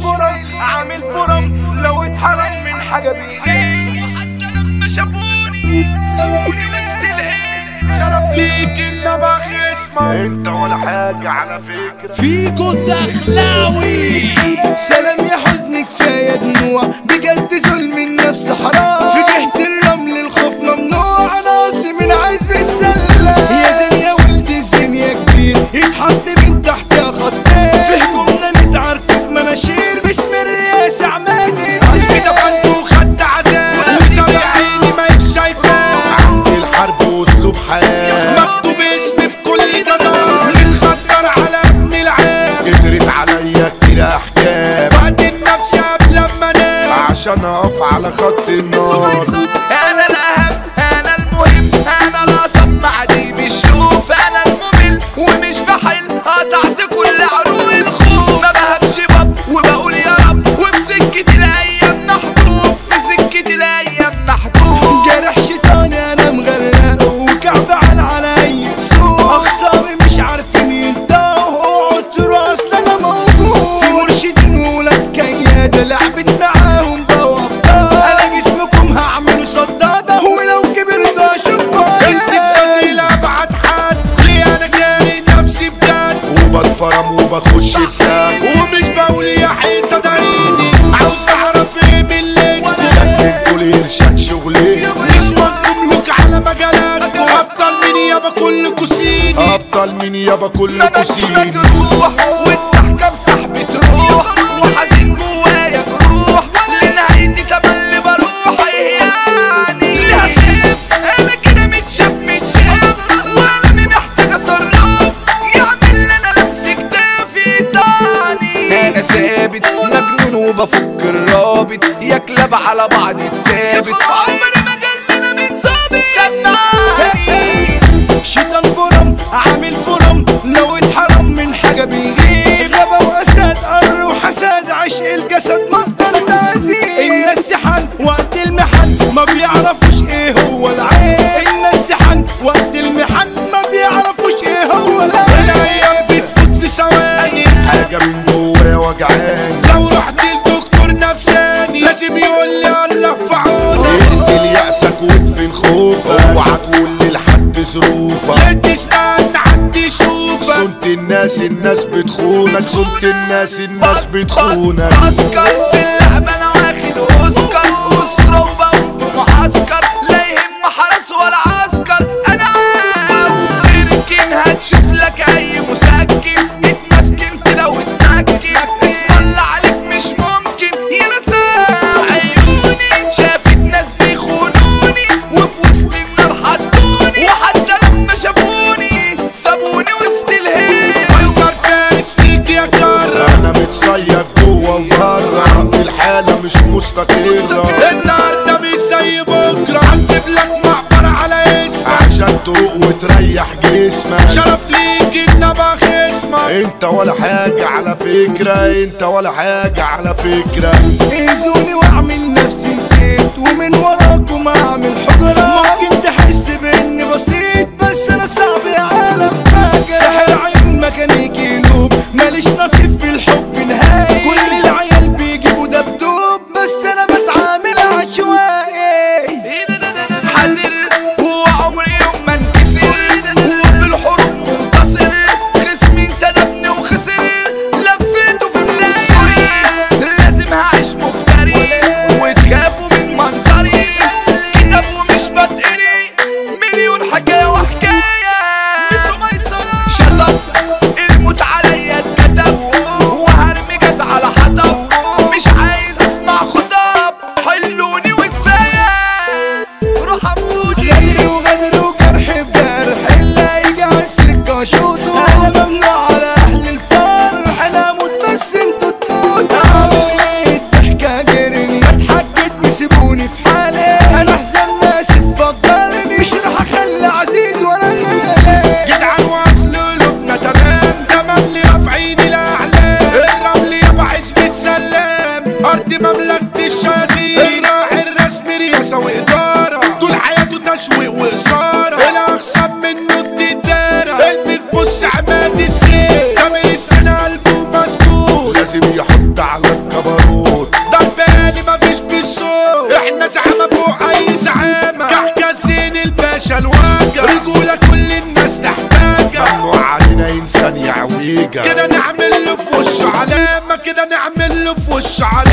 فرم عامل فرم لو اتحرم من حاجة بيجي حتى لما شافوني سابوني وسط الهيل شرف ليك انت بخصمك انت ولا حاجة على فكرة فيجو الدخلاوي سلام يا حزن كفايه دموع بجد ظلم النفس حرام في جهة الرمل الخوف ممنوع انا اصلي من عايز بالسلة يا زين يا ولد الزين يا كبير يتحط من تحتها خطين في هجومنا نتعركب مناشير باسم الرئاسة عماد الزين كده فانتو خدت عذاب وطلع عيني ما شايفاه عندي الحرب واسلوب حياة مكتوب اسمي في كل جدار متخدر على ابن العام قدرت عليا كتير احكام بعد النفس قبل لما انام عشان اقف على خط النار انا الاهم انا المهم انا الاصم عدي بالشوف انا الممل ومش بحل قطعت كل عروق الخوف ما بهبش باب وبقول يا رب وبسكة الايام محبوب في سكة الايام محبوب جرح شيطاني انا مغرق وكعب على علي سوق اخصامي مش عارفين ينتهوا اوعوا اصل انا موجود في مرشدين وولاد كيادة لعبت معاهم بوابطة انا جسمكم هعمله صدادة ولو كبرت اشوفكم استفزازي ابعد حد ليه انا جاي نفسي بجد وبتفرم وبخش في سام ومش بقول يا حيطة داريني عاوز اعرف ايه من اللي لكن كل ارشاد شغلي نسوان تملك على مجالاتكم ابطال مين يابا كلكوا سيني ابطال مين يابا كل انا كسين مجروح والضحكة بسحبة روح وحزين جوايا جروح لنهايتي تملي بروح ايه يعني ليه اخاف انا كده متشاف متشاف وانا محتاج اصرف يعمل لي انا لمس كتافي تاني انا ثابت مجنون وبفك الرابط يا كلاب على بعض اتثابت عمري ما جالنا من ظابط سمعني شيطان فرم عامل فرم لو اتحرم من حاجة بيغيب غابة وأسد قر وحسد عشق الجسد مصدر تأذيب الناس سحن وقت المحن ما بيعرفوش ايه هو العين الناس سحن وقت المحن ما بيعرفوش ايه هو العين الايام بتفوت في ثواني حاجة من جوايا وجعان لو رحت لدكتور نفساني لازم يقول لي الله في عونك اقتل يأسك وادفن خوفك اوعى تقول لي لحد ظروفك لا تستنى حد يشوفك صنت الناس الناس بتخونك صنت الناس الناس بتخونك عسكر في اللعبة انا واخد اوسكار اسرة وبوم معسكر لا يهم حرس ولا عسكر انا عاو اركن هتشوف لك اي مسكن اتمسكنت لو اتنكن اسم الله عليك مش ممكن ينسى عيوني شافت ناس بيخونوني وفي وسط النار حطوني وحتى لما شافوني سابوني وسط الهيل فايتر فارس فيك يا كرة انا متصيد جوه وبره الحالة مش مستقرة النهارده مش زي بكره هكتب لك معبر على اسمك عشان تروق وتريح جسمك شرف ليك ان ابقى خصمك انت ولا حاجة على فكرة انت ولا حاجة على فكرة اذوني واعمل نفسي نسيت ومن وراكم اعمل حجرة ممكن تحس باني بسيط بس انا صعب يا عالم فاجر سحر عيون مكاني كيلوب ماليش نصيب في الحب نهائي كل العيال بيجيبوا دبدوب بس انا بتعامل عشوائي حذر هو عمري يوم ما انكسر وفي الحروب منتصر خصمي انتدبني وخسر لفيته في بلاد لازم هعيش مفتري وتخافوا من منظري كتاب ومش بتقري مليون حكاية وحكاية شطب الموت عليا اتكتب وهرمي جاز على حطب مش عايز اسمع خطاب حلوني وكفاية روح اموت غدر وغدر وجرح بجرح اللي يجي على السكة اشوطه انا ممنوع على اهل الفرح انا اموت بس انتوا تموتوا اعمل ايه الضحكة جرني اتحكت بيسيبوني في حالي انا احزن ناس تفكرني مش راح اخلي عزيز ولا غالي جدعان واصل قلوبنا تمام تملي رافعين الاعلام الرمل يابا عزبة سلام ارض مملكة الشياطين الراعي الرسمي رياسة وادارة طول حياته تشويق واثارة الاخصم منه الدارة البيت بص عماد السيف كامل السنة قلبه مظبوط لازم يحط على الكبروت ده بالي مفيش بالصوت احنا زعامة فوق اي زعامة كحكاسين الباشا الواجع رجولة كل الناس تحتاجها ممنوع علينا انسان يعويجا كده نعمل له في وشه علامة كده نعمل له في وشه علامة